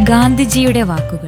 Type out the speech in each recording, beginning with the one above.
ഗാന്ധിജിയുടെ വാക്കുകൾ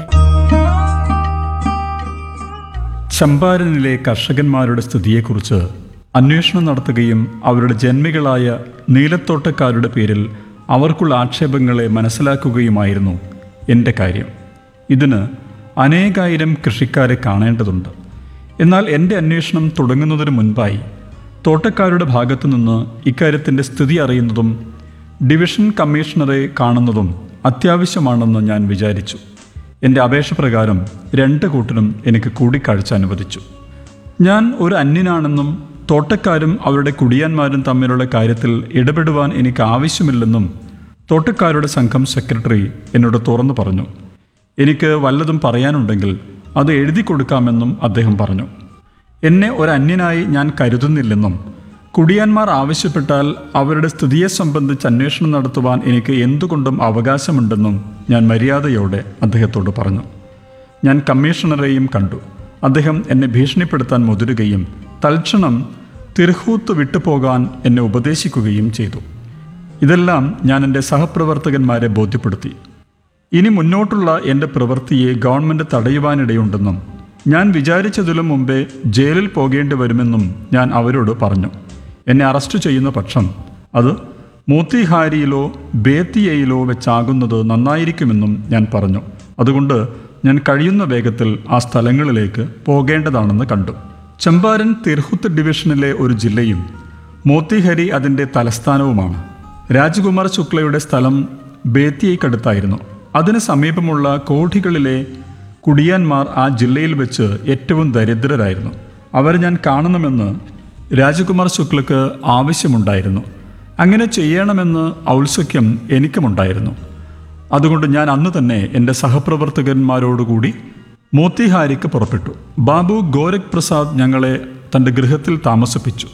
ചമ്പാരനിലെ കർഷകന്മാരുടെ സ്ഥിതിയെക്കുറിച്ച് അന്വേഷണം നടത്തുകയും അവരുടെ ജന്മികളായ നീലത്തോട്ടക്കാരുടെ പേരിൽ അവർക്കുള്ള ആക്ഷേപങ്ങളെ മനസ്സിലാക്കുകയുമായിരുന്നു എൻ്റെ കാര്യം ഇതിന് അനേകായിരം കൃഷിക്കാരെ കാണേണ്ടതുണ്ട് എന്നാൽ എൻ്റെ അന്വേഷണം തുടങ്ങുന്നതിന് മുൻപായി തോട്ടക്കാരുടെ ഭാഗത്തു നിന്ന് ഇക്കാര്യത്തിൻ്റെ സ്ഥിതി അറിയുന്നതും ഡിവിഷൻ കമ്മീഷണറെ കാണുന്നതും അത്യാവശ്യമാണെന്ന് ഞാൻ വിചാരിച്ചു എൻ്റെ അപേക്ഷ പ്രകാരം രണ്ട് കൂട്ടരും എനിക്ക് കൂടിക്കാഴ്ച അനുവദിച്ചു ഞാൻ ഒരു അന്യനാണെന്നും തോട്ടക്കാരും അവരുടെ കുടിയാന്മാരും തമ്മിലുള്ള കാര്യത്തിൽ ഇടപെടുവാൻ എനിക്ക് ആവശ്യമില്ലെന്നും തോട്ടക്കാരുടെ സംഘം സെക്രട്ടറി എന്നോട് തുറന്നു പറഞ്ഞു എനിക്ക് വല്ലതും പറയാനുണ്ടെങ്കിൽ അത് എഴുതി കൊടുക്കാമെന്നും അദ്ദേഹം പറഞ്ഞു എന്നെ ഒരു അന്യനായി ഞാൻ കരുതുന്നില്ലെന്നും കുടിയാന്മാർ ആവശ്യപ്പെട്ടാൽ അവരുടെ സ്ഥിതിയെ സംബന്ധിച്ച് അന്വേഷണം നടത്തുവാൻ എനിക്ക് എന്തുകൊണ്ടും അവകാശമുണ്ടെന്നും ഞാൻ മര്യാദയോടെ അദ്ദേഹത്തോട് പറഞ്ഞു ഞാൻ കമ്മീഷണറെയും കണ്ടു അദ്ദേഹം എന്നെ ഭീഷണിപ്പെടുത്താൻ മുതിരുകയും തൽക്ഷണം തിർഹൂത്ത് വിട്ടുപോകാൻ എന്നെ ഉപദേശിക്കുകയും ചെയ്തു ഇതെല്ലാം ഞാൻ എൻ്റെ സഹപ്രവർത്തകന്മാരെ ബോധ്യപ്പെടുത്തി ഇനി മുന്നോട്ടുള്ള എൻ്റെ പ്രവൃത്തിയെ ഗവൺമെൻറ് തടയുവാനിടയുണ്ടെന്നും ഞാൻ വിചാരിച്ചതിലും മുമ്പേ ജയിലിൽ പോകേണ്ടി വരുമെന്നും ഞാൻ അവരോട് പറഞ്ഞു എന്നെ അറസ്റ്റ് ചെയ്യുന്ന പക്ഷം അത് മൂത്തിഹാരിയിലോ ബേത്തിയയിലോ വെച്ചാകുന്നത് നന്നായിരിക്കുമെന്നും ഞാൻ പറഞ്ഞു അതുകൊണ്ട് ഞാൻ കഴിയുന്ന വേഗത്തിൽ ആ സ്ഥലങ്ങളിലേക്ക് പോകേണ്ടതാണെന്ന് കണ്ടു ചമ്പാരൻ തിർഹുത്ത് ഡിവിഷനിലെ ഒരു ജില്ലയും മോത്തിഹരി അതിൻ്റെ തലസ്ഥാനവുമാണ് രാജകുമാർ ശുക്ലയുടെ സ്ഥലം ബേത്തിയയ്ക്കടുത്തായിരുന്നു അതിന് സമീപമുള്ള കോഠികളിലെ കുടിയാന്മാർ ആ ജില്ലയിൽ വെച്ച് ഏറ്റവും ദരിദ്രരായിരുന്നു അവരെ ഞാൻ കാണണമെന്ന് രാജകുമാർ ശുക്ലക്ക് ആവശ്യമുണ്ടായിരുന്നു അങ്ങനെ ചെയ്യണമെന്ന് ഔത്സുക്യം എനിക്കുമുണ്ടായിരുന്നു അതുകൊണ്ട് ഞാൻ അന്ന് തന്നെ എൻ്റെ സഹപ്രവർത്തകന്മാരോടുകൂടി മോത്തിഹാരിക്ക് പുറപ്പെട്ടു ബാബു ഗോരഖ് പ്രസാദ് ഞങ്ങളെ തൻ്റെ ഗൃഹത്തിൽ താമസിപ്പിച്ചു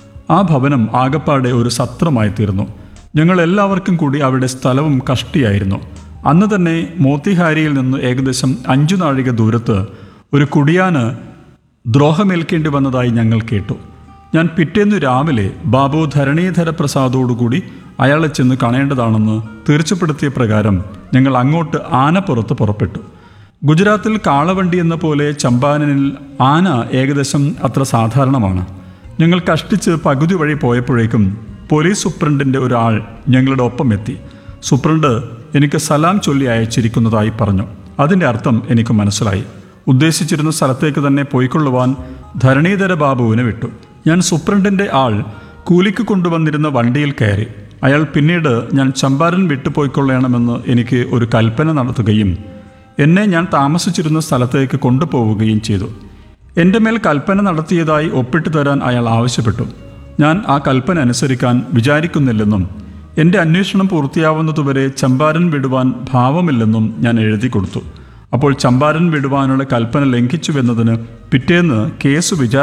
ആ ഭവനം ആകപ്പാടെ ഒരു സത്രമായി തീർന്നു ഞങ്ങൾ എല്ലാവർക്കും കൂടി അവിടെ സ്ഥലവും കഷ്ടിയായിരുന്നു അന്ന് തന്നെ മോത്തിഹാരിയിൽ നിന്ന് ഏകദേശം അഞ്ചു നാഴിക ദൂരത്ത് ഒരു കുടിയാന് ദ്രോഹമേൽക്കേണ്ടി വന്നതായി ഞങ്ങൾ കേട്ടു ഞാൻ പിറ്റേന്ന് രാവിലെ ബാബു ധരണീധര പ്രസാദോടുകൂടി അയാളെ ചെന്ന് കാണേണ്ടതാണെന്ന് തീർച്ചപ്പെടുത്തിയ പ്രകാരം ഞങ്ങൾ അങ്ങോട്ട് ആനപ്പുറത്ത് പുറപ്പെട്ടു ഗുജറാത്തിൽ കാളവണ്ടി എന്ന പോലെ ചമ്പാരനിൽ ആന ഏകദേശം അത്ര സാധാരണമാണ് ഞങ്ങൾ കഷ്ടിച്ച് പകുതി വഴി പോയപ്പോഴേക്കും പോലീസ് സൂപ്രണ്ടിൻ്റെ ഒരാൾ ഞങ്ങളുടെ ഒപ്പം എത്തി സൂപ്രണ്ട് എനിക്ക് സലാം ചൊല്ലി അയച്ചിരിക്കുന്നതായി പറഞ്ഞു അതിൻ്റെ അർത്ഥം എനിക്ക് മനസ്സിലായി ഉദ്ദേശിച്ചിരുന്ന സ്ഥലത്തേക്ക് തന്നെ പോയിക്കൊള്ളുവാൻ ധരണീധര ബാബുവിനെ വിട്ടു ഞാൻ സൂപ്രണ്ടിൻ്റെ ആൾ കൂലിക്ക് കൊണ്ടുവന്നിരുന്ന വണ്ടിയിൽ കയറി അയാൾ പിന്നീട് ഞാൻ ചമ്പാരൻ വിട്ടുപോയിക്കൊള്ളണമെന്ന് എനിക്ക് ഒരു കൽപ്പന നടത്തുകയും എന്നെ ഞാൻ താമസിച്ചിരുന്ന സ്ഥലത്തേക്ക് കൊണ്ടുപോവുകയും ചെയ്തു എൻ്റെ മേൽ കൽപ്പന നടത്തിയതായി ഒപ്പിട്ട് തരാൻ അയാൾ ആവശ്യപ്പെട്ടു ഞാൻ ആ കൽപ്പന അനുസരിക്കാൻ വിചാരിക്കുന്നില്ലെന്നും എൻ്റെ അന്വേഷണം പൂർത്തിയാവുന്നതുവരെ ചമ്പാരൻ വിടുവാൻ ഭാവമില്ലെന്നും ഞാൻ എഴുതി കൊടുത്തു അപ്പോൾ ചമ്പാരൻ വിടുവാനുള്ള കൽപ്പന ലംഘിച്ചുവെന്നതിന് പിറ്റേന്ന് കേസ് വിചാരണ